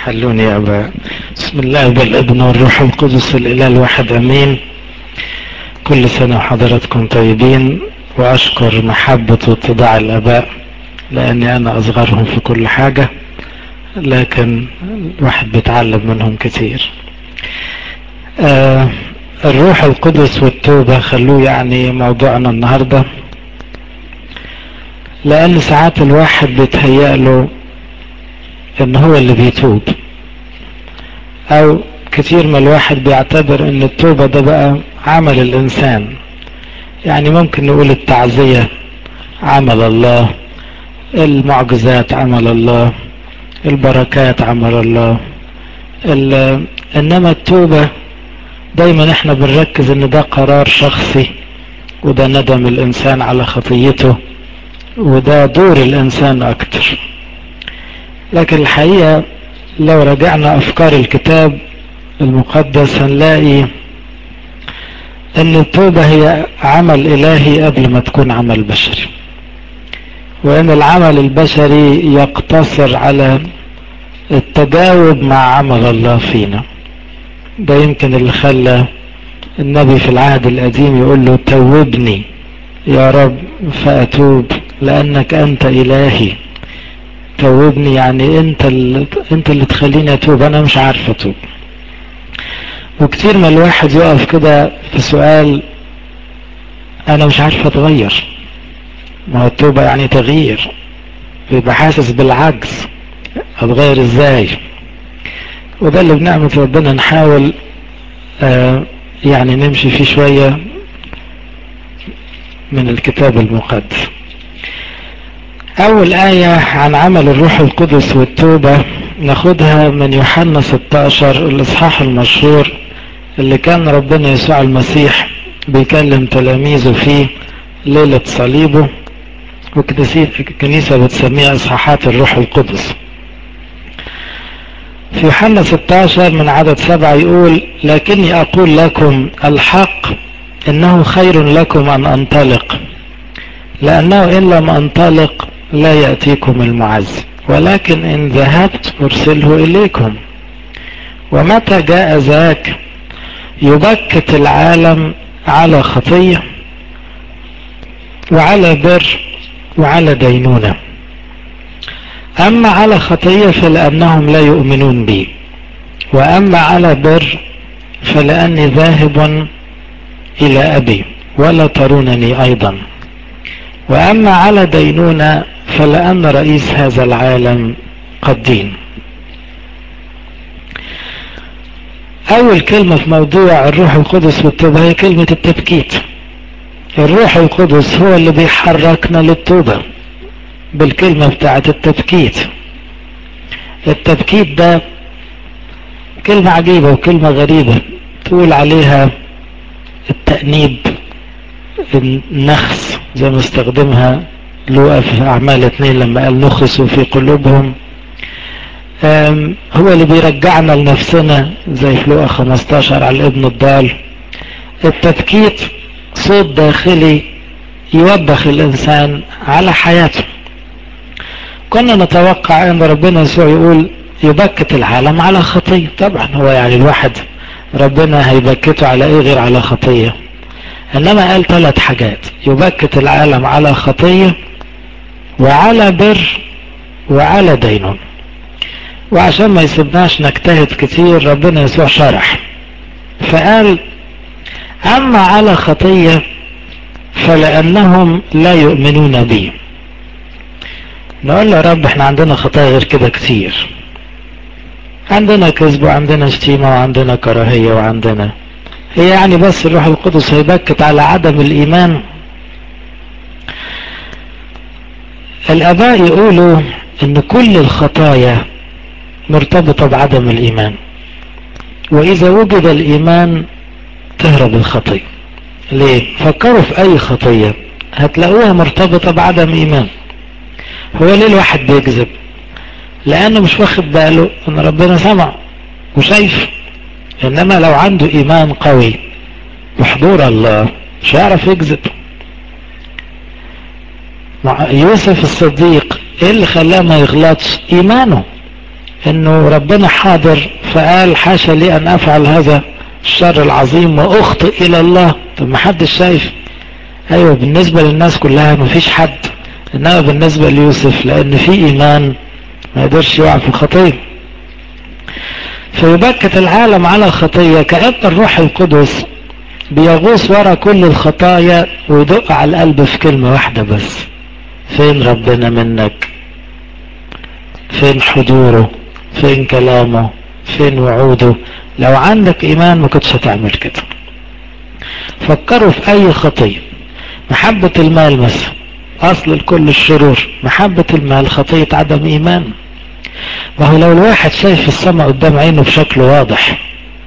حلوني يا أبا بسم الله والابن والروح القدس الإله الواحد أمين كل سنة وحضراتكم طيبين وأشكر محبة واتضاع الآباء لأني أنا أصغرهم في كل حاجة لكن الواحد بيتعلم منهم كتير آه الروح القدس والتوبة خلوه يعني موضوعنا النهاردة لأن ساعات الواحد بيتهيأ له ان هو اللي بيتوب او كتير ما الواحد بيعتبر ان التوبة ده بقى عمل الانسان يعني ممكن نقول التعزية عمل الله المعجزات عمل الله البركات عمل الله انما التوبة دايما احنا بنركز ان ده قرار شخصي وده ندم الانسان على خطيته وده دور الانسان اكتر لكن الحقيقة لو رجعنا افكار الكتاب المقدس هنلاقي ان التوبة هي عمل الهي قبل ما تكون عمل بشري وان العمل البشري يقتصر على التجاوب مع عمل الله فينا ده يمكن اللي خلى النبي في العهد القديم يقول له توبني يا رب فأتوب لأنك أنت إلهي توبني يعني أنت اللي, أنت اللي تخليني أتوب أنا مش عارف أتوب وكتير ما الواحد يقف كده في سؤال أنا مش عارف أتغير ما هو التوبة يعني تغيير بيبقى حاسس بالعجز أتغير إزاي وده اللي بنعمة ربنا نحاول آه يعني نمشي فيه شوية من الكتاب المقدس أول آية عن عمل الروح القدس والتوبة ناخدها من يوحنا 16 الإصحاح المشهور اللي كان ربنا يسوع المسيح بيكلم تلاميذه فيه ليلة صليبه والكنيسة بتسميها إصحاحات الروح القدس في يوحنا 16 من عدد سبعة يقول لكني أقول لكم الحق إنه خير لكم أن أنطلق لأنه إن لم أنطلق لا يأتيكم المعز ولكن إن ذهبت أرسله إليكم ومتى جاء ذاك يبكت العالم على خطية وعلى بر وعلى دينونه أما على خطية فلأنهم لا يؤمنون بي وأما على بر فلأني ذاهب إلى أبي ولا ترونني أيضا وأما على دينونة فلأن رئيس هذا العالم قد دين أول كلمة في موضوع الروح القدس والتوبة هي كلمة التبكيت الروح القدس هو اللي بيحركنا للتوبة بالكلمة بتاعة التبكيت التبكيت ده كلمة عجيبة وكلمة غريبة تقول عليها التأنيب النخس زي ما استخدمها لوقا في أعمال اتنين لما قال نخسوا في قلوبهم هو اللي بيرجعنا لنفسنا زي في لوقا 15 على الابن الضال التبكيت صوت داخلي يوبخ الإنسان على حياته كنا نتوقع ان ربنا يسوع يقول يبكت العالم على خطية طبعا هو يعني الواحد ربنا هيبكته على ايه غير على خطية انما قال ثلاث حاجات يبكت العالم على خطية وعلى بر وعلى دينون وعشان ما يسيبناش نجتهد كتير ربنا يسوع شرح فقال اما على خطية فلانهم لا يؤمنون بي نقول له يا رب احنا عندنا خطايا غير كده كتير عندنا كذب وعندنا شتيمة وعندنا كراهية وعندنا هي يعني بس الروح القدس هيبكت على عدم الإيمان الآباء يقولوا إن كل الخطايا مرتبطة بعدم الإيمان وإذا وجد الإيمان تهرب الخطية ليه؟ فكروا في أي خطية هتلاقوها مرتبطة بعدم إيمان هو ليه الواحد بيكذب لانه مش واخد باله ان ربنا سمع وشايف انما لو عنده ايمان قوي وحضور الله مش هيعرف يكذب يوسف الصديق ايه اللي خلاه ما يغلطش ايمانه انه ربنا حاضر فقال حاشا لي ان افعل هذا الشر العظيم واخطئ الى الله طب ما حدش شايف ايوه بالنسبة للناس كلها ما فيش حد انما بالنسبة ليوسف لان في ايمان ما يقدرش يقع في الخطية فيبكت العالم على الخطية كأن الروح القدس بيغوص ورا كل الخطايا ويدق على القلب في كلمة واحدة بس فين ربنا منك فين حضوره فين كلامه فين وعوده لو عندك ايمان ما كنتش هتعمل كده فكروا في اي خطية محبة المال مثلا اصل لكل الشرور محبة المال خطية عدم ايمان ما هو لو الواحد شايف السماء قدام عينه بشكل واضح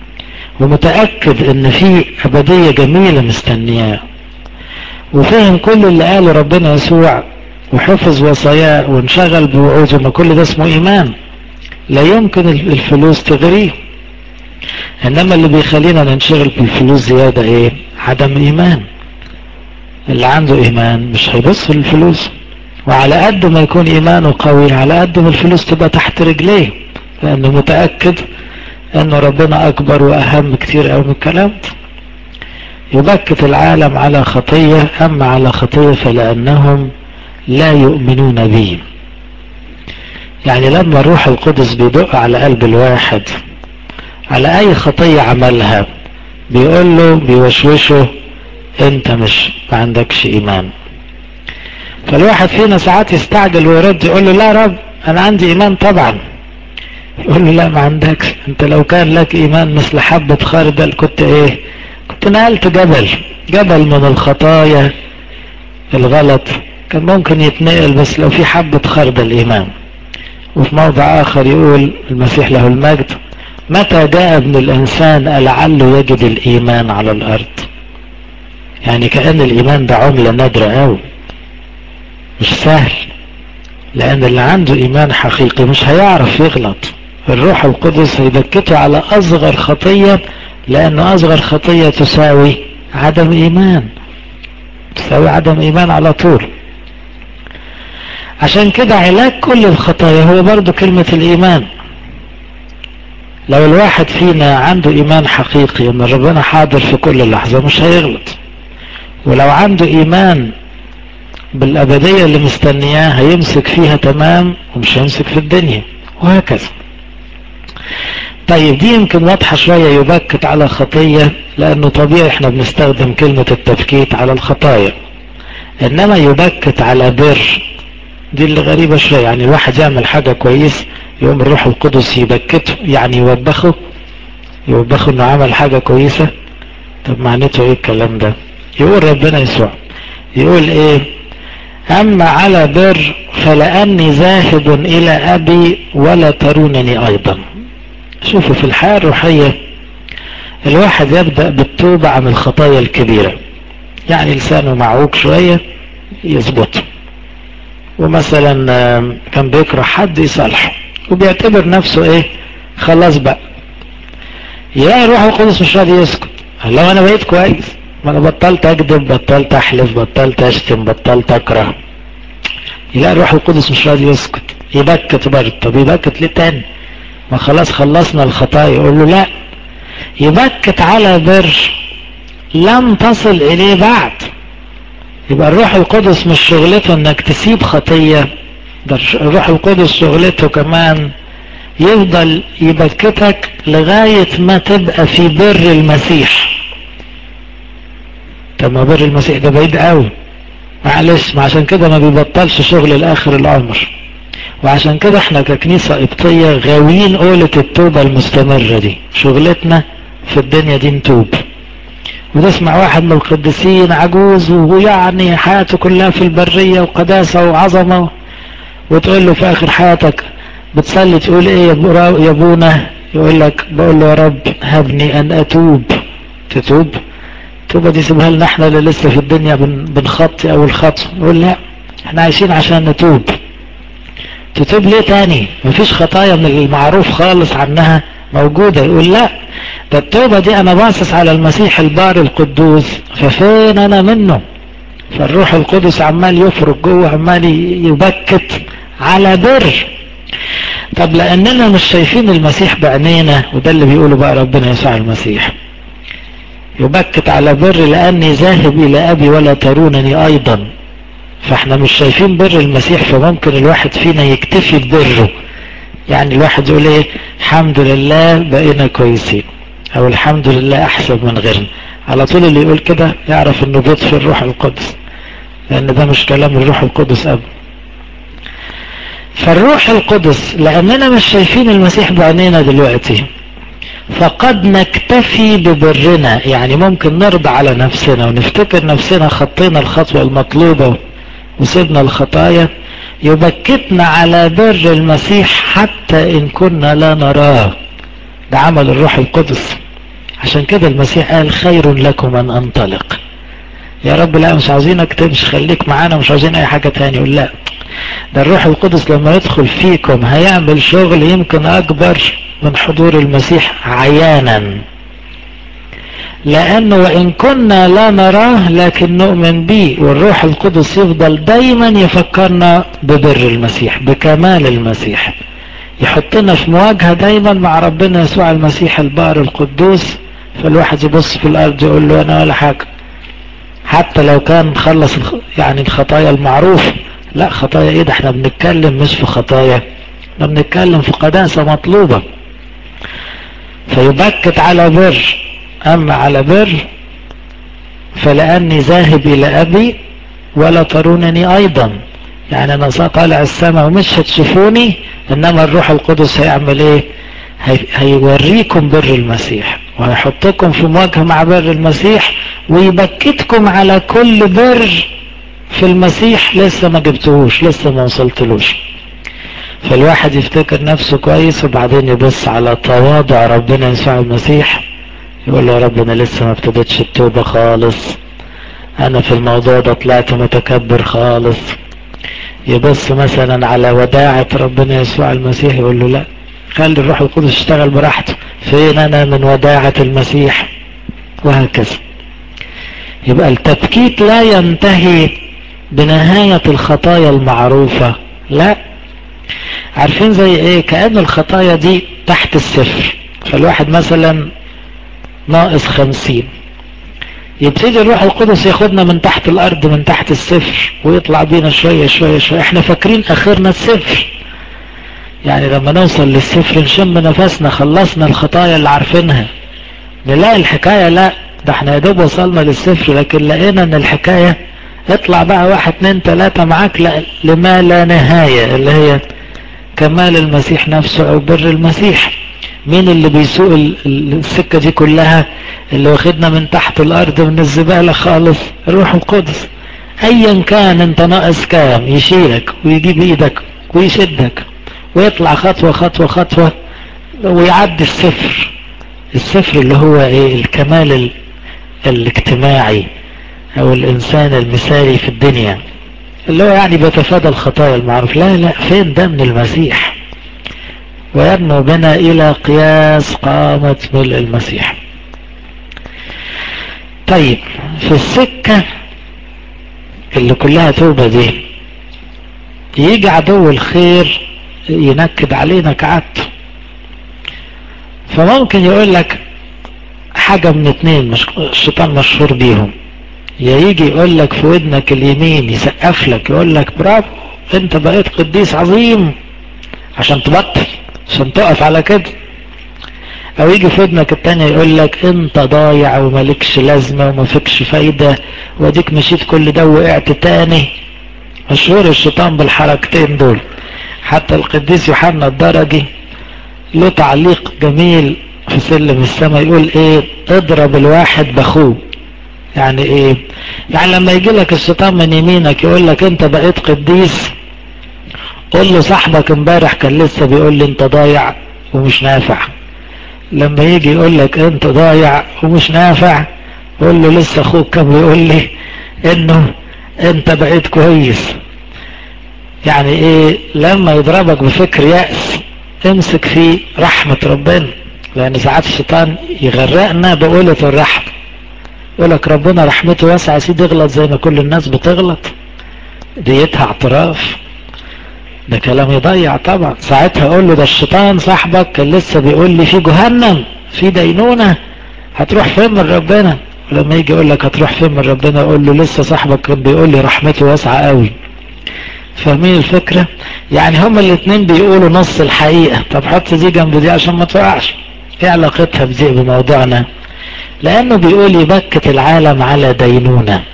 ومتأكد ان في ابدية جميلة مستنياه وفهم كل اللي قاله ربنا يسوع وحفظ وصاياه وانشغل بوعوده ما كل ده اسمه ايمان لا يمكن الفلوس تغريه انما اللي بيخلينا ننشغل بالفلوس زيادة ايه عدم ايمان اللي عنده ايمان مش هيبص للفلوس وعلى قد ما يكون ايمانه قوي على قد ما الفلوس تبقى تحت رجليه لانه متأكد انه ربنا اكبر واهم كتير قوي من الكلام ده يبكت العالم على خطية اما على خطية فلانهم لا يؤمنون به يعني لما الروح القدس بيدق على قلب الواحد على اي خطية عملها بيقول له بيوشوشه انت مش ما عندكش ايمان فالواحد فينا ساعات يستعجل ويرد يقول له لا رب انا عندي ايمان طبعا يقول له لا ما عندكش انت لو كان لك ايمان مثل حبة خردل كنت ايه كنت نقلت جبل جبل من الخطايا الغلط كان ممكن يتنقل بس لو في حبة خردل ايمان وفي موضع اخر يقول المسيح له المجد متى جاء ابن الانسان لعله يجد الايمان على الارض يعني كأن الايمان ده عملة نادرة قوي مش سهل لان اللي عنده ايمان حقيقي مش هيعرف يغلط الروح القدس هيبكته على اصغر خطية لان اصغر خطية تساوي عدم ايمان تساوي عدم ايمان على طول عشان كده علاج كل الخطايا هو برضو كلمة الايمان لو الواحد فينا عنده ايمان حقيقي ان ربنا حاضر في كل لحظة مش هيغلط ولو عنده ايمان بالابدية اللي مستنياه هيمسك فيها تمام ومش هيمسك في الدنيا وهكذا طيب دي يمكن واضحة شوية يبكت على خطية لانه طبيعي احنا بنستخدم كلمة التبكيت على الخطايا انما يبكت على بر دي اللي غريبة شوية يعني الواحد يعمل حاجة كويس يقوم الروح القدس يبكته يعني يوبخه يوبخه انه عمل حاجة كويسة طب معناته ايه الكلام ده يقول ربنا يسوع يقول ايه اما على بر فلاني ذاهب الى ابي ولا ترونني ايضا شوفوا في الحياة الروحية الواحد يبدأ بالتوبة عن الخطايا الكبيرة يعني لسانه معوج شوية يظبطه ومثلا كان بيكره حد يصالحه وبيعتبر نفسه ايه خلاص بقى يلاقي الروح القدس مش راضي يسكت لو انا بقيت كويس ما انا بطلت اكذب بطلت احلف بطلت اشتم بطلت اكره يلاقي الروح القدس مش راضي يسكت يبكت برضه طب يبكت ليه تاني ما خلاص خلصنا الخطايا يقول له لا يبكت على بر لم تصل اليه بعد يبقى الروح القدس مش شغلته انك تسيب خطية ده الروح القدس شغلته كمان يفضل يبكتك لغاية ما تبقى في بر المسيح طب ما بر المسيح ده بعيد قوي معلش ما عشان كده ما بيبطلش شغل لاخر العمر وعشان كده احنا ككنيسة قبطية غاويين قولة التوبة المستمرة دي شغلتنا في الدنيا دي نتوب وتسمع واحد من القديسين عجوز وهو يعني حياته كلها في البرية وقداسة وعظمة وتقول له في اخر حياتك بتصلي تقول ايه يا ابونا يقول لك بقول له يا رب هبني ان اتوب تتوب التوبة دي سيبها لنا احنا اللي لسه في الدنيا بنخطي او الخطو يقول لا احنا عايشين عشان نتوب تتوب ليه تاني مفيش خطايا من المعروف خالص عنها موجودة يقول لا ده التوبة دي انا باصص على المسيح البار القدوس ففين انا منه فالروح القدس عمال يفرق جوه عمال يبكت على بر طب لاننا مش شايفين المسيح بعينينا وده اللي بيقوله بقى ربنا يسوع المسيح يبكت على بر لاني ذاهب الى ابي ولا ترونني ايضا فاحنا مش شايفين بر المسيح فممكن الواحد فينا يكتفي ببره يعني الواحد يقول ايه الحمد لله بقينا كويسين او الحمد لله احسن من غيرنا على طول اللي يقول كده يعرف انه بيطفي الروح القدس لان ده مش كلام الروح القدس ابدا فالروح القدس لاننا مش شايفين المسيح بعينينا دلوقتي فقد نكتفي ببرنا يعني ممكن نرضى على نفسنا ونفتكر نفسنا خطينا الخطوة المطلوبة وسيبنا الخطايا يبكتنا على بر المسيح حتى ان كنا لا نراه ده عمل الروح القدس عشان كده المسيح قال خير لكم ان انطلق يا رب لا مش عاوزينك تمشي خليك معانا مش عاوزين اي حاجة تاني يقول لا ده الروح القدس لما يدخل فيكم هيعمل شغل يمكن اكبر من حضور المسيح عيانا لانه وان كنا لا نراه لكن نؤمن به والروح القدس يفضل دايما يفكرنا ببر المسيح بكمال المسيح يحطنا في مواجهة دايما مع ربنا يسوع المسيح البار القدوس فالواحد يبص في الارض يقول له انا ولا حاجة حتى لو كان خلص يعني الخطايا المعروفة لا خطايا ايه ده احنا بنتكلم مش في خطايا احنا بنتكلم في قداسة مطلوبة فيبكت على بر اما على بر فلاني ذاهب الى ابي ولا ترونني ايضا يعني انا طالع السماء ومش هتشوفوني انما الروح القدس هيعمل ايه هي هيوريكم بر المسيح وهيحطكم في مواجهة مع بر المسيح ويبكتكم على كل بر في المسيح لسه ما جبتهوش لسه ما وصلتلوش فالواحد يفتكر نفسه كويس وبعدين يبص على تواضع ربنا يسوع المسيح يقول له يا رب انا لسه ما ابتديتش التوبة خالص انا في الموضوع ده طلعت متكبر خالص يبص مثلا على وداعة ربنا يسوع المسيح يقول له لا خلي الروح القدس يشتغل براحته فين انا من وداعة المسيح وهكذا يبقى التبكيت لا ينتهي بنهاية الخطايا المعروفة لا عارفين زي ايه كأن الخطايا دي تحت الصفر فالواحد مثلا ناقص خمسين يبتدي الروح القدس ياخدنا من تحت الارض من تحت الصفر ويطلع بينا شوية شوية شوية احنا فاكرين اخرنا الصفر يعني لما نوصل للصفر نشم نفسنا خلصنا الخطايا اللي عارفينها نلاقي الحكاية لا ده احنا يا دوب وصلنا للصفر لكن لقينا ان الحكاية اطلع بقى واحد اتنين تلاتة معاك لا لما لا نهاية اللي هي كمال المسيح نفسه او بر المسيح مين اللي بيسوق السكة دي كلها اللي واخدنا من تحت الارض من الزبالة خالص الروح القدس ايا كان انت ناقص كام يشيلك ويجيب ايدك ويشدك ويطلع خطوة خطوة خطوة ويعدي الصفر الصفر اللي هو ايه الكمال ال... الاجتماعي او الانسان المثالي في الدنيا اللي هو يعني بيتفادى الخطايا المعروف لا لا فين ده من المسيح ويبنوا بنا الى قياس قامة ملء المسيح طيب في السكة اللي كلها توبة دي يجي عدو الخير ينكد علينا كعادته فممكن يقول لك حاجة من اتنين مش الشيطان مشهور بيهم يا يجي يقول لك في ودنك اليمين يسقف لك يقول لك برافو انت بقيت قديس عظيم عشان تبطل عشان تقف على كده او يجي في ودنك التانية يقول لك انت ضايع ومالكش لازمة وما فيكش فايدة واديك مشيت كل ده وقعت تاني مشهور الشيطان بالحركتين دول حتى القديس يوحنا الدرجي له تعليق جميل في سلم السماء يقول ايه اضرب الواحد باخوه يعني ايه يعني لما يجي لك الشيطان من يمينك يقول لك انت بقيت قديس قول له صاحبك امبارح كان لسه بيقول لي انت ضايع ومش نافع لما يجي يقول لك انت ضايع ومش نافع قول له لسه اخوك كان بيقول لي انه انت بقيت كويس يعني ايه لما يضربك بفكر يأس امسك في رحمة ربنا لان ساعات الشيطان يغرقنا بقولة الرحمة يقولك ربنا رحمته واسعة سيدي اغلط زي ما كل الناس بتغلط ديتها اعتراف ده كلام يضيع طبعا ساعتها اقول له ده الشيطان صاحبك كان لسه بيقول لي في جهنم في دينونة هتروح فين من ربنا ولما يجي يقول لك هتروح فين من ربنا اقول له لسه صاحبك كان بيقول لي رحمته واسعة قوي فاهمين الفكرة يعني هما الاتنين بيقولوا نص الحقيقة طب حط دي جنب دي عشان ما تقعش ايه علاقتها بدي بموضوعنا لانه بيقول يبكت العالم على دينونة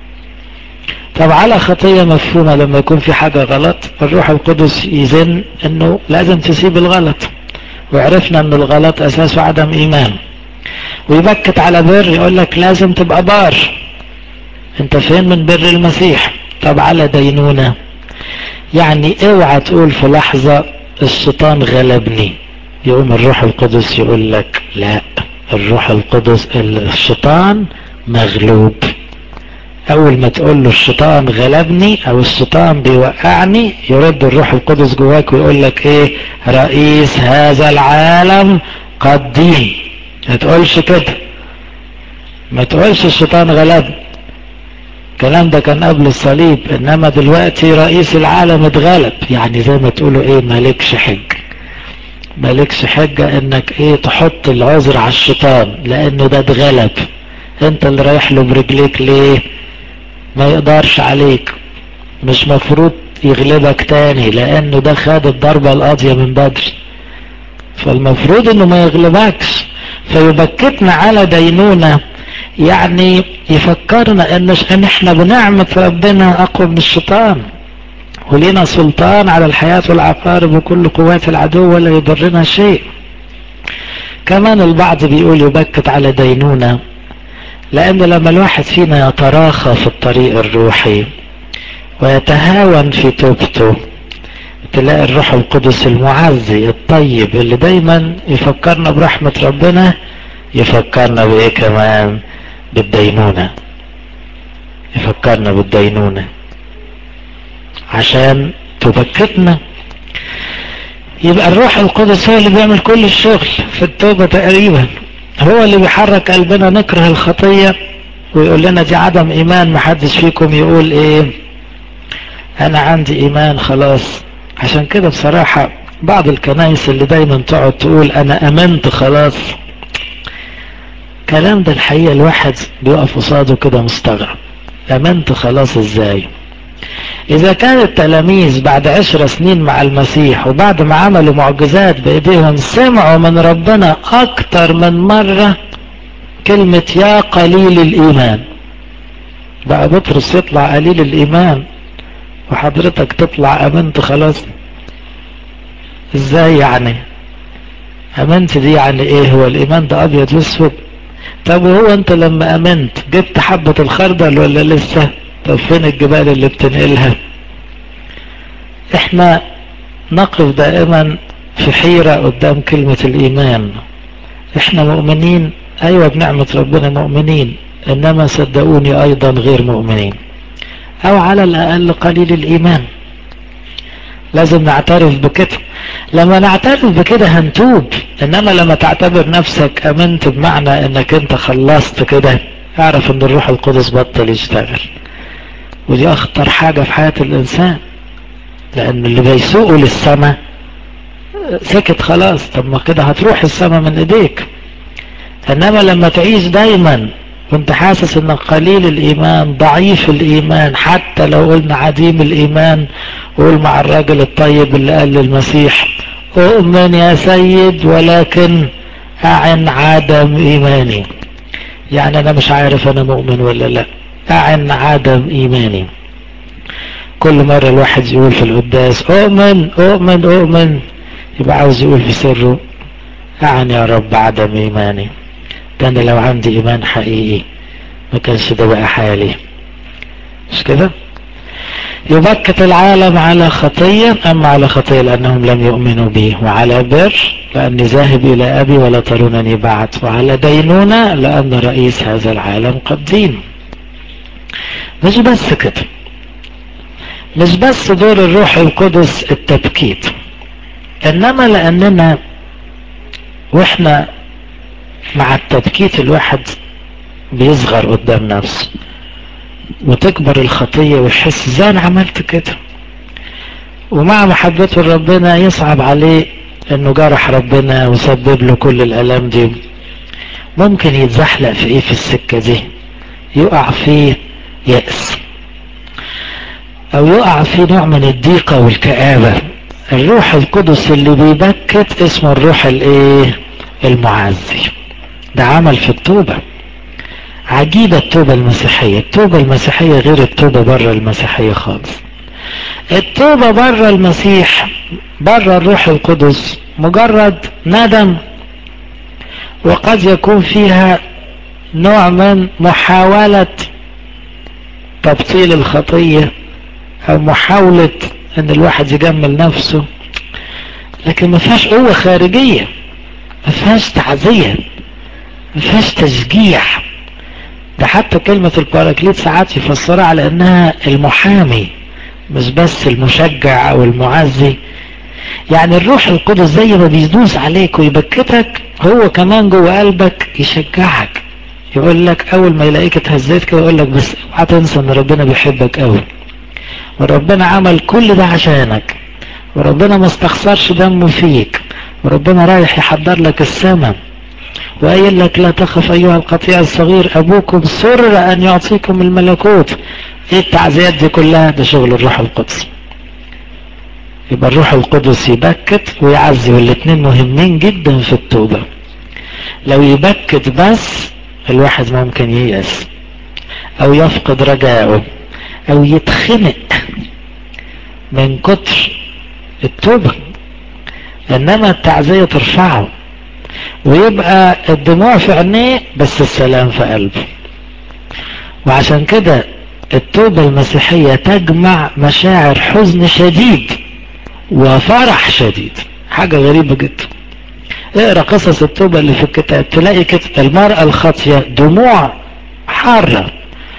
طب على خطية مفهومة لما يكون في حاجة غلط الروح القدس يزن انه لازم تسيب الغلط وعرفنا ان الغلط اساسه عدم ايمان ويبكت على بر يقول لك لازم تبقى بار انت فين من بر المسيح طب على دينونة يعني اوعى تقول في لحظة الشيطان غلبني يقوم الروح القدس يقول لك لا الروح القدس الشيطان مغلوب اول ما تقول له الشيطان غلبني او الشيطان بيوقعني يرد الروح القدس جواك ويقول لك ايه رئيس هذا العالم قد دين ما تقولش كده ما تقولش الشيطان غلبني الكلام ده كان قبل الصليب انما دلوقتي رئيس العالم اتغلب يعني زي ما تقولوا ايه مالكش حج مالكش حجة انك ايه تحط العذر على الشيطان لانه ده اتغلب انت اللي رايح له برجليك ليه ما يقدرش عليك مش مفروض يغلبك تاني لانه ده خد الضربة القاضية من بدري فالمفروض انه ما يغلبكش فيبكتنا على دينونة يعني يفكرنا ان ان احنا بنعمة ربنا اقوى من الشيطان ولينا سلطان على الحياة والعقارب وكل قوات العدو ولا يضرنا شيء كمان البعض بيقول يبكت على دينونة لان لما الواحد فينا يتراخى في الطريق الروحي ويتهاون في توبته تلاقي الروح القدس المعزي الطيب اللي دايما يفكرنا برحمة ربنا يفكرنا بايه كمان بالدينونة يفكرنا بالدينونة عشان تبكتنا يبقى الروح القدس هو اللي بيعمل كل الشغل في التوبة تقريبا هو اللي بيحرك قلبنا نكره الخطية ويقول لنا دي عدم ايمان محدش فيكم يقول ايه انا عندي ايمان خلاص عشان كده بصراحة بعض الكنائس اللي دايما تقعد تقول انا امنت خلاص كلام ده الحقيقة الواحد بيقف قصاده كده مستغرب امنت خلاص ازاي اذا كان التلاميذ بعد عشر سنين مع المسيح وبعد ما عملوا معجزات بايديهم سمعوا من ربنا اكتر من مرة كلمة يا قليل الايمان بقى بطرس يطلع قليل الايمان وحضرتك تطلع امنت خلاص ازاي يعني امنت دي يعني ايه هو الايمان ده ابيض واسود طب وهو انت لما امنت جبت حبة الخردل ولا لسه طب فين الجبال اللي بتنقلها احنا نقف دائما في حيرة قدام كلمة الايمان احنا مؤمنين ايوه بنعمة ربنا مؤمنين انما صدقوني ايضا غير مؤمنين او على الاقل قليل الايمان لازم نعترف بكده لما نعترف بكده هنتوب انما لما تعتبر نفسك امنت بمعنى انك انت خلصت كده اعرف ان الروح القدس بطل يشتغل ودي اخطر حاجة في حياة الانسان لان اللي بيسوقه للسماء سكت خلاص طب ما كده هتروح السماء من ايديك انما لما تعيش دايما وانت حاسس انك قليل الايمان ضعيف الايمان حتى لو قلنا عديم الايمان قول مع الراجل الطيب اللي قال للمسيح اؤمن يا سيد ولكن اعن عدم ايماني يعني انا مش عارف انا مؤمن ولا لا اعن عدم ايماني كل مرة الواحد يقول في القداس اؤمن اؤمن اؤمن يبقى عاوز يقول في سره اعن يا رب عدم ايماني ده انا لو عندي ايمان حقيقي ما كانش ده بقى حالي مش كده يبكت العالم على خطية اما على خطية لانهم لم يؤمنوا بي وعلى بر لاني ذاهب الى ابي ولا ترونني بعد وعلى دينونة لان رئيس هذا العالم قد دين مش بس كده مش بس دور الروح القدس التبكيت انما لاننا واحنا مع التبكيت الواحد بيصغر قدام نفسه وتكبر الخطية ويحس ازاي انا عملت كده ومع محبته لربنا يصعب عليه انه جرح ربنا وسبب له كل الالام دي ممكن يتزحلق في ايه في السكة دي يقع في يأس او يقع في نوع من الضيقة والكآبة الروح القدس اللي بيبكت اسمه الروح الايه المعزي ده عمل في التوبة عجيبة التوبة المسيحية التوبة المسيحية غير التوبة بره المسيحية خالص التوبة بره المسيح بره الروح القدس مجرد ندم وقد يكون فيها نوع من محاولة تبطيل الخطية او محاولة ان الواحد يجمل نفسه لكن ما فيهاش قوة خارجية ما فيهاش تعزية ما فيهاش تشجيع ده حتى كلمة الباراكليت ساعات يفسرها على انها المحامي مش بس المشجع او المعزي يعني الروح القدس زي ما بيدوس عليك ويبكتك هو كمان جوه قلبك يشجعك يقول لك اول ما يلاقيك اتهزيت كده يقول لك بس اوعى تنسى ان ربنا بيحبك قوي وربنا عمل كل ده عشانك وربنا ما استخسرش دمه فيك وربنا رايح يحضر لك السماء وقايل لك لا تخف ايها القطيع الصغير ابوكم سر ان يعطيكم الملكوت ايه التعزيات دي كلها ده شغل الروح القدس يبقى الروح القدس يبكت ويعزي والاثنين مهمين جدا في التوبة لو يبكت بس الواحد ممكن ييأس او يفقد رجاءه او يتخنق من كتر التوبة انما التعزية ترفعه ويبقى الدموع في عينيه بس السلام في قلبه وعشان كده التوبة المسيحية تجمع مشاعر حزن شديد وفرح شديد حاجة غريبة جدا اقرا قصص التوبة اللي في الكتاب تلاقي كده المرأة الخاطية دموع حارة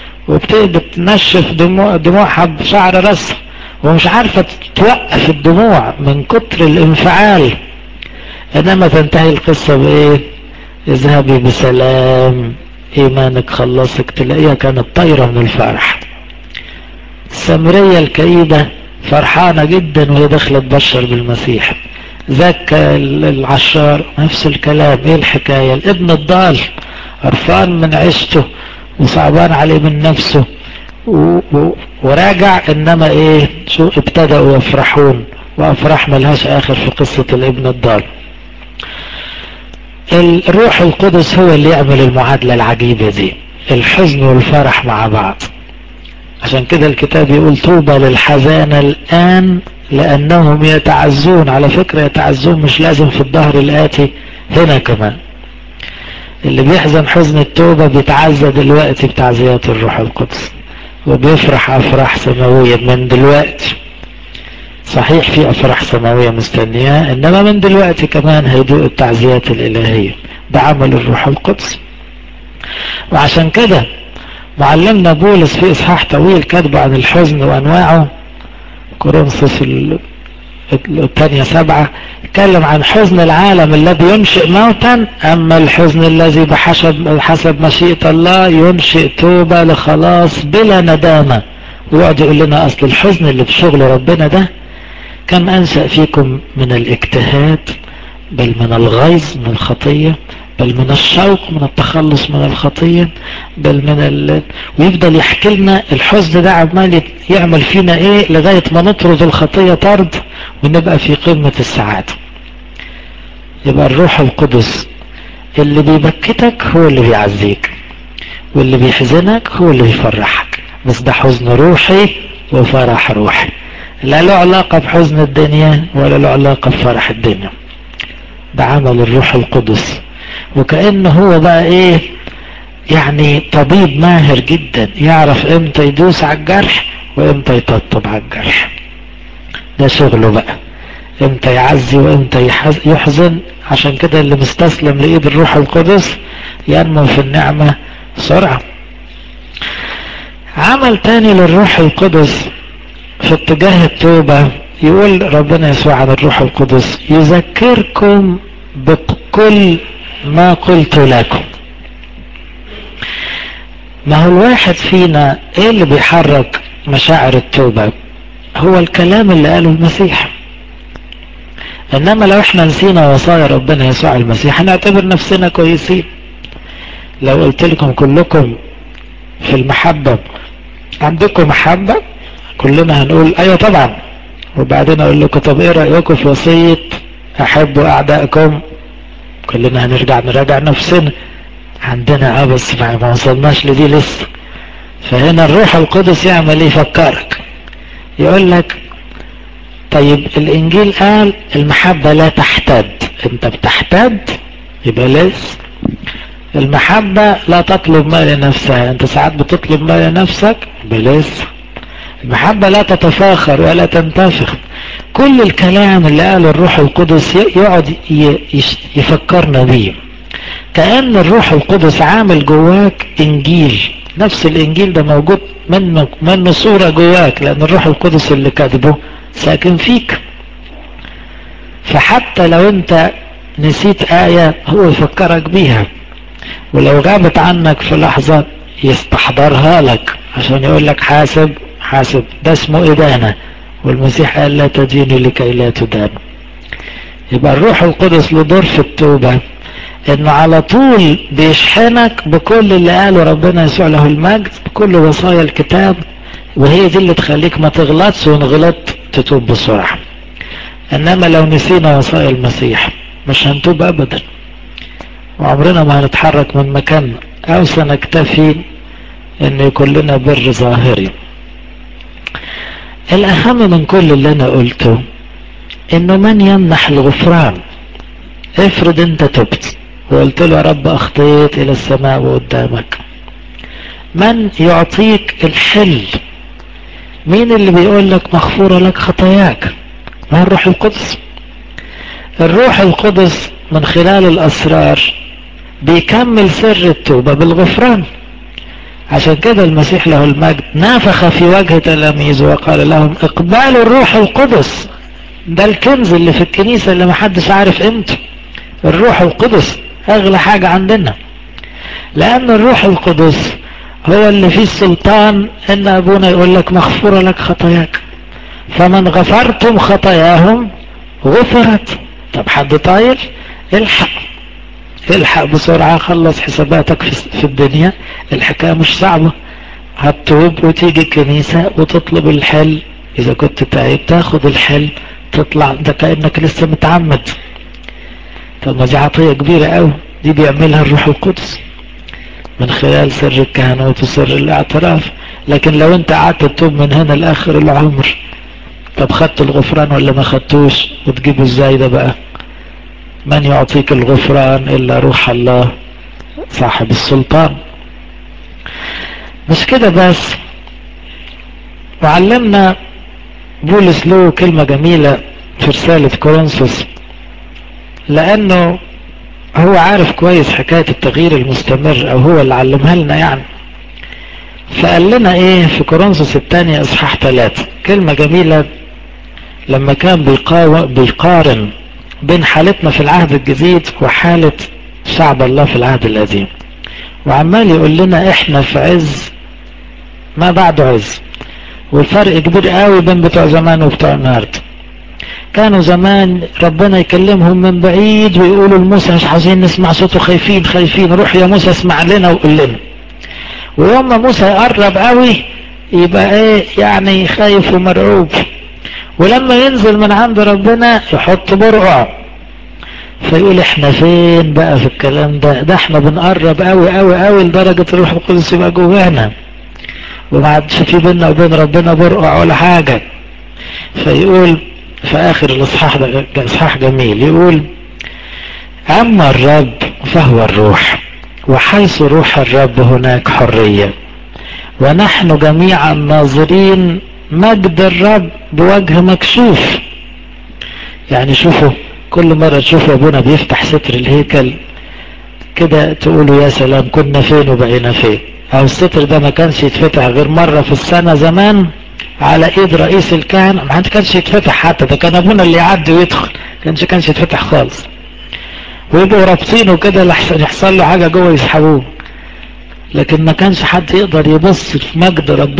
وبتنشف دموع دموعها بشعر راسها ومش عارفة توقف الدموع من كتر الانفعال انما تنتهي القصة بايه اذهبي بسلام ايمانك خلصك تلاقيها كانت طايرة من الفرح السامرية الكئيبة فرحانة جدا وهي داخلة تبشر بالمسيح ذاك العشار نفس الكلام ايه الحكاية الابن الضال قرفان من عيشته وصعبان عليه من نفسه و... و... وراجع انما ايه شو ابتدأوا يفرحون وافراح ملهاش اخر في قصة الابن الضال الروح القدس هو اللي يعمل المعادلة العجيبة دي الحزن والفرح مع بعض عشان كده الكتاب يقول طوبى للحزانة الآن لأنهم يتعزون على فكرة يتعزون مش لازم في الظهر الآتي هنا كمان اللي بيحزن حزن التوبة بيتعزى دلوقتي بتعزيات الروح القدس وبيفرح أفراح سماوية من دلوقتي صحيح في أفراح سماوية مستنياه إنما من دلوقتي كمان هيدوق التعزيات الإلهية ده عمل الروح القدس وعشان كده معلمنا بولس في إصحاح طويل كاتب عن الحزن وأنواعه كورنثوس الثانية سبعة اتكلم عن حزن العالم الذي ينشئ موتا أما الحزن الذي بحسب حسب مشيئة الله ينشئ توبة لخلاص بلا ندامة ويقعد يقول لنا أصل الحزن اللي في شغل ربنا ده كم أنشأ فيكم من الاجتهاد بل من الغيظ من الخطية بل من الشوق من التخلص من الخطية بل من ال... ويفضل يحكي لنا الحزن ده عمال يعمل فينا ايه لغاية ما نطرد الخطية طرد ونبقى في قمة السعادة يبقى الروح القدس اللي بيبكتك هو اللي بيعزيك واللي بيحزنك هو اللي بيفرحك بس ده حزن روحي وفرح روحي لا له علاقة بحزن الدنيا ولا له علاقة بفرح الدنيا ده عمل الروح القدس وكأنه هو بقى ايه يعني طبيب ماهر جدا يعرف امتى يدوس على الجرح وامتى يطبطب على الجرح ده شغله بقى امتى يعزي وامتى يحزن عشان كده اللي مستسلم لإيد الروح القدس ينمو في النعمة بسرعة عمل تاني للروح القدس في اتجاه التوبة يقول ربنا يسوع عن الروح القدس يذكركم بكل ما قلت لكم ما هو الواحد فينا ايه اللي بيحرك مشاعر التوبة هو الكلام اللي قاله المسيح انما لو احنا نسينا وصايا ربنا يسوع المسيح هنعتبر نفسنا كويسين لو قلت لكم كلكم في المحبة عندكم محبة كلنا هنقول ايوه طبعا وبعدين اقول لكم طب ايه رأيكم في وصية احبوا اعدائكم كلنا هنرجع نراجع نفسنا عندنا اه بس ما وصلناش لدي لسه فهنا الروح القدس يعمل يفكرك يقول لك طيب الانجيل قال المحبة لا تحتد انت بتحتد يبقى لسه المحبة لا تطلب ما لنفسها انت ساعات بتطلب ما لنفسك يبقى لسه المحبة لا تتفاخر ولا تنتفخ كل الكلام اللي قاله الروح القدس يقعد يفكرنا بيه كأن الروح القدس عامل جواك انجيل نفس الانجيل ده موجود منه منه صورة جواك لان الروح القدس اللي كاتبه ساكن فيك فحتى لو انت نسيت آية هو يفكرك بيها ولو غابت عنك في لحظة يستحضرها لك عشان يقول لك حاسب حاسب ده اسمه إدانة والمسيح قال لا تديني لكي لا تدان يبقى الروح القدس له دور في التوبة انه على طول بيشحنك بكل اللي قاله ربنا يسوع له المجد بكل وصايا الكتاب وهي دي اللي تخليك ما تغلطش وان غلطت تتوب بسرعة انما لو نسينا وصايا المسيح مش هنتوب ابدا وعمرنا ما هنتحرك من مكاننا او سنكتفي ان يكون لنا بر ظاهري الاهم من كل اللي انا قلته انه من يمنح الغفران افرض انت تبت وقلت له يا رب اخطيت الى السماء وقدامك من يعطيك الحل مين اللي بيقول لك مغفورة لك خطاياك ما الروح القدس الروح القدس من خلال الاسرار بيكمل سر التوبة بالغفران عشان كده المسيح له المجد نافخ في وجه تلاميذه وقال لهم اقبلوا الروح القدس ده الكنز اللي في الكنيسة اللي محدش عارف قيمته الروح القدس اغلى حاجة عندنا لان الروح القدس هو اللي فيه السلطان ان ابونا يقول لك مغفورة لك خطاياك فمن غفرتم خطاياهم غفرت طب حد طايل الحق الحق بسرعة خلص حساباتك في الدنيا الحكاية مش صعبة هتتوب وتيجي الكنيسة وتطلب الحل اذا كنت تعيب تاخد الحل تطلع ده كأنك لسه متعمد طب ما دي عطية كبيرة قوي دي بيعملها الروح القدس من خلال سر الكهنوت وسر الاعتراف لكن لو انت قعدت تتوب من هنا لاخر العمر طب خدت الغفران ولا ما خدتوش وتجيبه ازاي ده بقى من يعطيك الغفران الا روح الله صاحب السلطان مش كده بس وعلمنا بولس له كلمة جميلة في رسالة كورنثوس لانه هو عارف كويس حكاية التغيير المستمر او هو اللي علمها لنا يعني فقال لنا ايه في كورنثوس الثانية اصحاح ثلاثة كلمة جميلة لما كان بيقارن بين حالتنا في العهد الجديد وحالة شعب الله في العهد القديم وعمال يقول لنا احنا في عز ما بعد عز والفرق كبير قوي بين بتوع زمان وبتوع النهارده كانوا زمان ربنا يكلمهم من بعيد ويقولوا لموسى مش عايزين نسمع صوته خايفين خايفين روح يا موسى اسمع لنا وقول لنا ويوم ما موسى يقرب قوي يبقى ايه يعني خايف ومرعوب ولما ينزل من عند ربنا يحط برقع فيقول احنا فين بقى في الكلام ده ده احنا بنقرب قوي قوي قوي لدرجة الروح القدس يبقى جوانا وما عادش في بيننا وبين ربنا برقع ولا حاجة فيقول في اخر الاصحاح ده اصحاح جميل يقول اما الرب فهو الروح وحيث روح الرب هناك حرية ونحن جميعا ناظرين مجد الرب بوجه مكشوف يعني شوفوا كل مرة تشوفوا ابونا بيفتح ستر الهيكل كده تقولوا يا سلام كنا فين وبقينا فين او الستر ده ما كانش يتفتح غير مرة في السنة زمان على ايد رئيس الكهنة ما كانش يتفتح حتى ده كان ابونا اللي يعدي ويدخل كانش كانش يتفتح خالص ويبقوا رابطينه كده لحسن يحصل له حاجة جوه يسحبوه لكن ما كانش حد يقدر يبص في مجد ربنا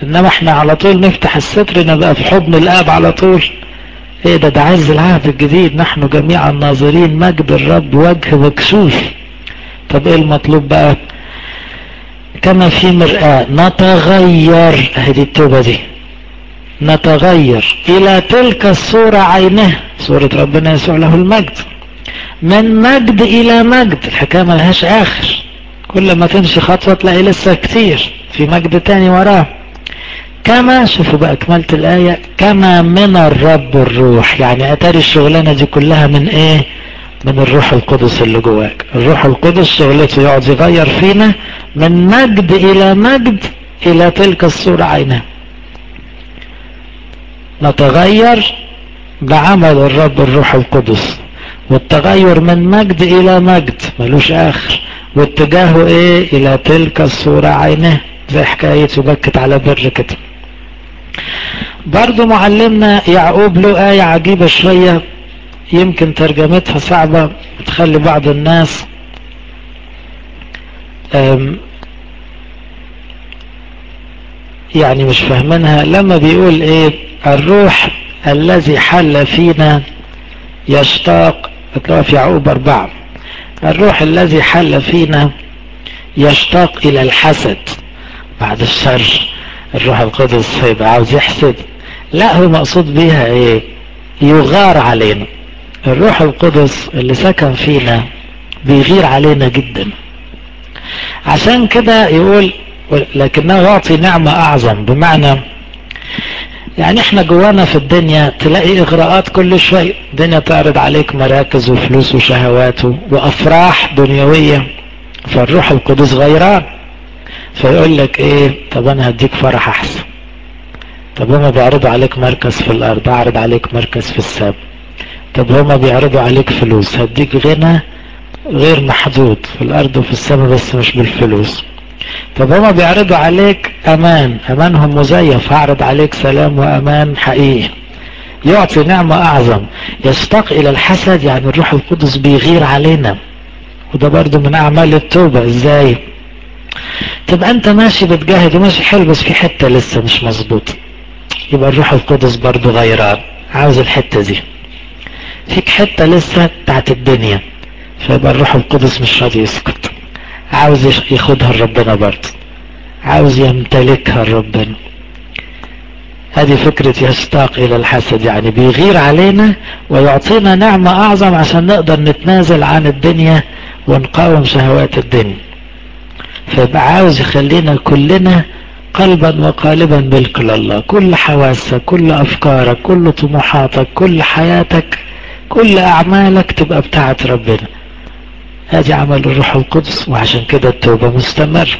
انما احنا على طول نفتح الستر نبقى في حضن الاب على طول ايه ده ده عز العهد الجديد نحن جميعا ناظرين مجد الرب وجه مكشوف طب ايه المطلوب بقى كما في مرآة نتغير هذه التوبة دي نتغير الى تلك الصورة عينه صورة ربنا يسوع له المجد من مجد الى مجد الحكاية ملهاش اخر كل ما تمشي خطوة تلاقي لسه كتير في مجد تاني وراه كما شوفوا بقى كملت الآية كما من الرب الروح يعني أتاري الشغلانة دي كلها من إيه من الروح القدس اللي جواك الروح القدس شغلته يقعد يغير فينا من مجد إلى مجد إلى تلك الصورة عينها نتغير بعمل الرب الروح القدس والتغير من مجد إلى مجد ملوش آخر واتجاهه إيه إلى تلك الصورة عينه زي حكاية بكت على بر كده برضو معلمنا يعقوب له آية عجيبة شوية يمكن ترجمتها صعبة تخلي بعض الناس يعني مش فاهمينها لما بيقول ايه الروح الذي حل فينا يشتاق هتلاقوها في يعقوب أربعة الروح الذي حل فينا يشتاق إلى الحسد بعد الشر الروح القدس هيبقى عاوز يحسد لا هو مقصود بيها ايه يغار علينا الروح القدس اللي سكن فينا بيغير علينا جدا عشان كده يقول لكنه يعطي نعمة اعظم بمعنى يعني احنا جوانا في الدنيا تلاقي اغراءات كل شوية الدنيا تعرض عليك مراكز وفلوس وشهوات وافراح دنيوية فالروح القدس غيران فيقول لك ايه طب انا هديك فرح احسن طب هما بيعرضوا عليك مركز في الارض اعرض عليك مركز في السماء طب هما بيعرضوا عليك فلوس هديك غنى غير محدود في الارض وفي السماء بس مش بالفلوس طب هما بيعرضوا عليك امان امانهم مزيف هعرض عليك سلام وامان حقيقي يعطي نعمة اعظم يشتاق الى الحسد يعني الروح القدس بيغير علينا وده برضو من اعمال التوبة ازاي تبقى انت ماشي بتجاهد وماشي حلو بس في حتة لسه مش مظبوط يبقى الروح القدس برضو غيران عاوز الحتة دي فيك حتة لسه بتاعت الدنيا فيبقى الروح القدس مش راضي يسكت عاوز ياخدها لربنا برضه عاوز يمتلكها لربنا هذه فكرة يشتاق إلى الحسد يعني بيغير علينا ويعطينا نعمة أعظم عشان نقدر نتنازل عن الدنيا ونقاوم شهوات الدنيا فيبقى عاوز يخلينا كلنا قلبا وقالبا ملك لله كل حواسك كل أفكارك كل طموحاتك كل حياتك كل أعمالك تبقى بتاعت ربنا هذه عمل الروح القدس وعشان كده التوبة مستمر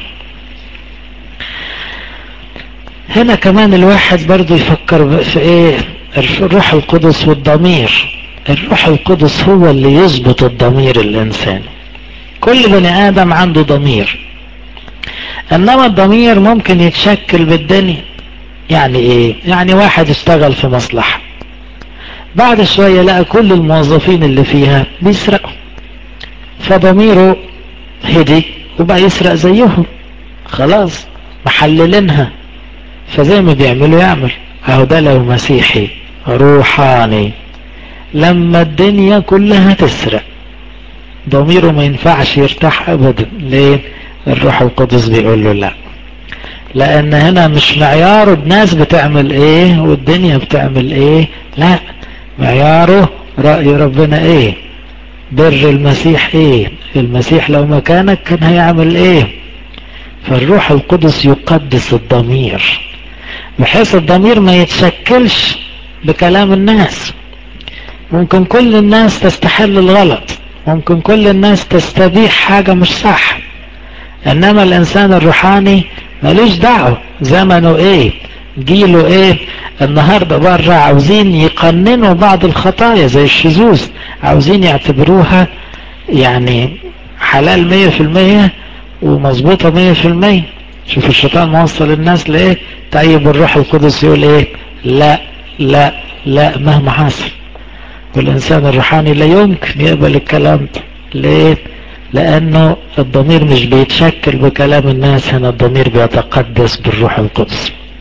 هنا كمان الواحد برضو يفكر في ايه الروح القدس والضمير الروح القدس هو اللي يظبط الضمير الانسان كل بني ادم عنده ضمير انما الضمير ممكن يتشكل بالدنيا يعني ايه يعني واحد اشتغل في مصلحة بعد شوية لقى كل الموظفين اللي فيها بيسرقوا فضميره هدي وبقى يسرق زيهم خلاص محللينها فزي ما بيعملوا يعمل اهو ده لو مسيحي روحاني لما الدنيا كلها تسرق ضميره ما ينفعش يرتاح ابدا ليه الروح القدس بيقول له لا لان هنا مش معياره الناس بتعمل ايه والدنيا بتعمل ايه لا معياره رأي ربنا ايه بر المسيح ايه المسيح لو مكانك كان هيعمل ايه فالروح القدس يقدس الضمير بحيث الضمير ما يتشكلش بكلام الناس ممكن كل الناس تستحل الغلط ممكن كل الناس تستبيح حاجة مش صح انما الانسان الروحاني ملوش دعوة زمنه ايه جيله ايه النهاردة بره عاوزين يقننوا بعض الخطايا زي الشذوذ عاوزين يعتبروها يعني حلال مية في المية ومظبوطة مية في المية شوف الشيطان موصل الناس لايه طيب الروح القدس يقول ايه لا لا لا مهما حصل والانسان الروحاني لا يمكن يقبل الكلام ده ليه لانه الضمير مش بيتشكل بكلام الناس هنا الضمير بيتقدس بالروح القدس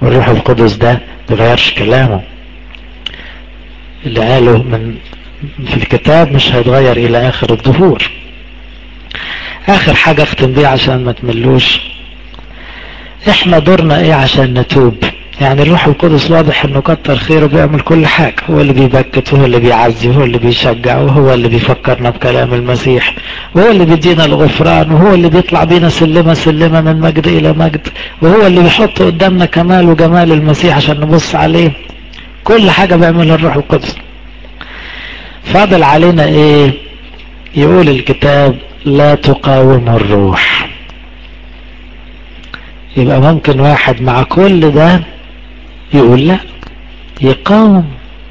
والروح القدس ده مبيغيرش كلامه اللي قاله من في الكتاب مش هيتغير الى اخر الظهور اخر حاجة اختم بيها عشان ما تملوش احنا دورنا ايه عشان نتوب يعني الروح القدس واضح انه كتر خيره بيعمل كل حاجة هو اللي بيبكت وهو اللي بيعزي وهو اللي بيشجع وهو اللي بيفكرنا بكلام المسيح وهو اللي بيدينا الغفران وهو اللي بيطلع بينا سلمة سلمة من مجد الى مجد وهو اللي بيحط قدامنا كمال وجمال المسيح عشان نبص عليه كل حاجة بيعملها الروح القدس فاضل علينا ايه يقول الكتاب لا تقاوم الروح يبقى ممكن واحد مع كل ده يقول لا يقاوم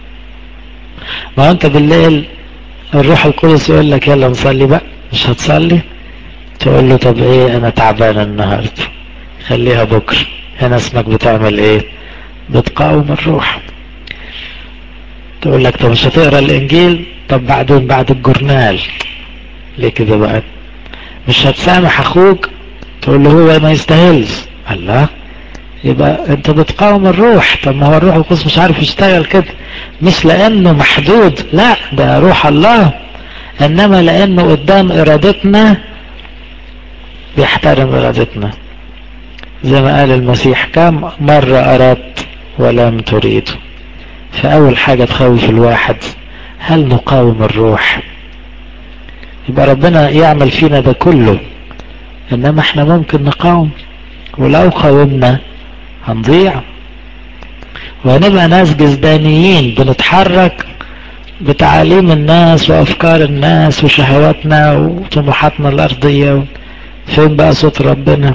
ما انت بالليل الروح القدس يقول لك يلا نصلي بقى مش هتصلي تقول له طب ايه انا تعبان النهارده خليها بكره هنا اسمك بتعمل ايه بتقاوم الروح تقول لك طب مش هتقرا الانجيل طب بعدين بعد الجورنال ليه كده بقى مش هتسامح اخوك تقول له هو ما يستاهلش الله يبقى انت بتقاوم الروح طب ما هو الروح القدس مش عارف يشتغل كده مش لانه محدود لا ده روح الله انما لانه قدام ارادتنا بيحترم ارادتنا زي ما قال المسيح كم مرة اردت ولم تريد فاول حاجة تخوف الواحد هل نقاوم الروح يبقى ربنا يعمل فينا ده كله انما احنا ممكن نقاوم ولو قاومنا هنضيع وهنبقى ناس جزدانيين بنتحرك بتعاليم الناس وافكار الناس وشهواتنا وطموحاتنا الارضية فين بقى صوت ربنا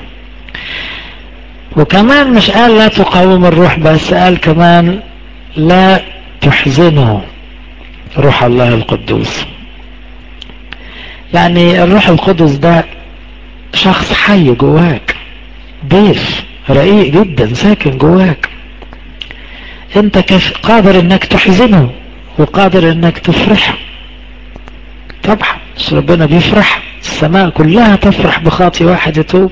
وكمان مش قال لا تقاوم الروح بس قال كمان لا تحزنه روح الله القدوس يعني الروح القدس ده شخص حي جواك ضيف رقيق جدا ساكن جواك انت كف قادر انك تحزنه وقادر انك تفرحه طبعا بس ربنا بيفرح السماء كلها تفرح بخاطي واحد يتوب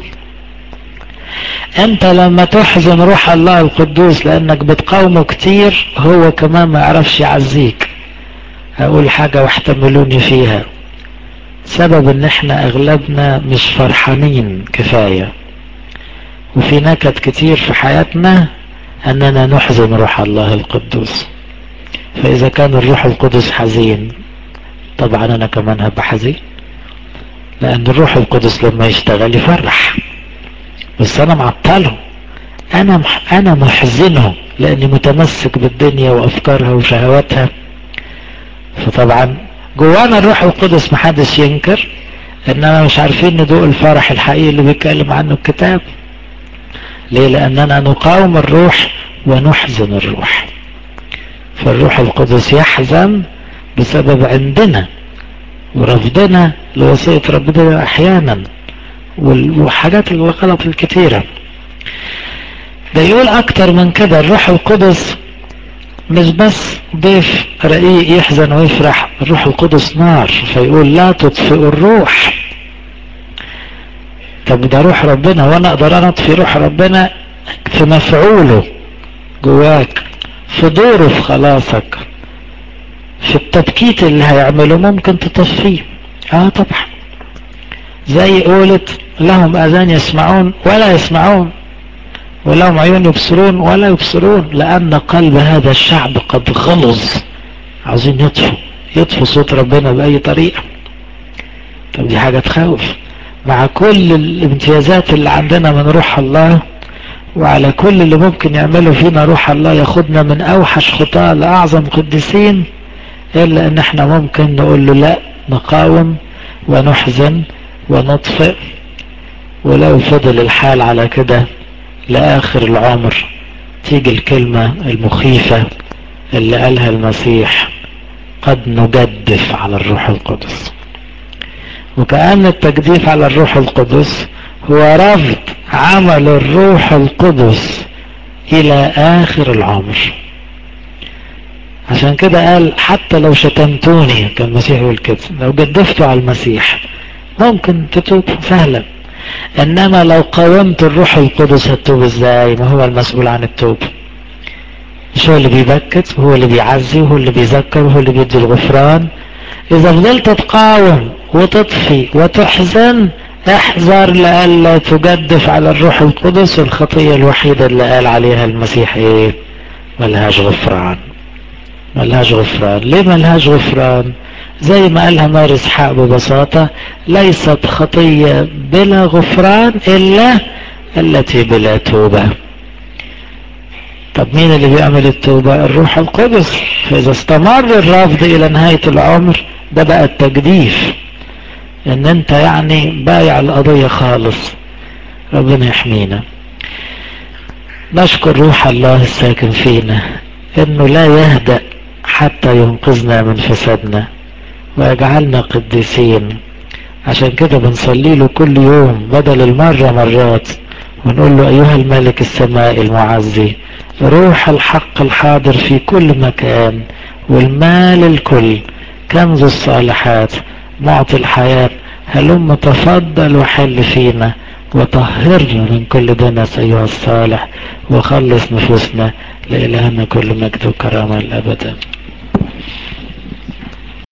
انت لما تحزن روح الله القدوس لانك بتقاومه كتير هو كمان ما يعرفش يعزيك اقول حاجة واحتملوني فيها سبب ان احنا اغلبنا مش فرحانين كفاية وفي نكد كتير في حياتنا اننا نحزن روح الله القدوس فاذا كان الروح القدس حزين طبعا انا كمان هبقى حزين لان الروح القدس لما يشتغل يفرح بس انا معطله انا مح انا محزنه لاني متمسك بالدنيا وافكارها وشهواتها فطبعا جوانا الروح القدس محدش ينكر اننا مش عارفين ندوق الفرح الحقيقي اللي بيتكلم عنه الكتاب ليه لاننا نقاوم الروح ونحزن الروح فالروح القدس يحزن بسبب عندنا ورفضنا لوصية ربنا احيانا والحاجات الغلط الكتيرة ده يقول اكتر من كده الروح القدس مش بس ضيف رقيق يحزن ويفرح الروح القدس نار فيقول لا تطفئوا الروح طب ده روح ربنا وانا اقدر انا اطفي روح ربنا في مفعوله جواك في دوره في خلاصك في التبكيت اللي هيعمله ممكن تطفيه اه طبعا زي قولت لهم اذان يسمعون ولا يسمعون ولهم عيون يبصرون ولا يبصرون لان قلب هذا الشعب قد غلظ عاوزين يطفوا يطفوا صوت ربنا باي طريقة طب دي حاجة تخوف مع كل الامتيازات اللي عندنا من روح الله وعلى كل اللي ممكن يعمله فينا روح الله ياخدنا من اوحش خطاة لاعظم قديسين الا ان احنا ممكن نقول له لا نقاوم ونحزن ونطفئ ولو فضل الحال على كده لآخر العمر تيجي الكلمة المخيفة اللي قالها المسيح قد نجدف على الروح القدس وكأن التجديف على الروح القدس هو رفض عمل الروح القدس إلى آخر العمر عشان كده قال حتى لو شتمتوني كان المسيح يقول كده لو جدفتوا على المسيح ممكن تتوب سهلا انما لو قاومت الروح القدس هتتوب ازاي ما هو المسؤول عن التوبة مش هو اللي بيبكت وهو اللي بيعزي وهو اللي بيذكر وهو اللي بيدي الغفران اذا فضلت تقاوم وتطفي وتحزن احذر لئلا تجدف على الروح القدس الخطية الوحيدة اللي قال عليها المسيح ايه ملهاش غفران ملهاش غفران ليه ملهاش غفران زي ما قالها مار اسحاق ببساطة ليست خطية بلا غفران الا التي بلا توبة طب مين اللي بيعمل التوبة الروح القدس فاذا استمر الرفض الى نهاية العمر ده بقى التجديف ان انت يعني بايع القضية خالص ربنا يحمينا نشكر روح الله الساكن فينا انه لا يهدأ حتى ينقذنا من فسادنا ويجعلنا قديسين عشان كده بنصلي له كل يوم بدل المرة مرات ونقول له ايها الملك السماء المعزي روح الحق الحاضر في كل مكان والمال الكل كنز الصالحات معطي الحياة هلم تفضل وحل فينا وطهرنا من كل دنس أيها الصالح وخلص نفوسنا لإلهنا كل مجد وكرامة الأبد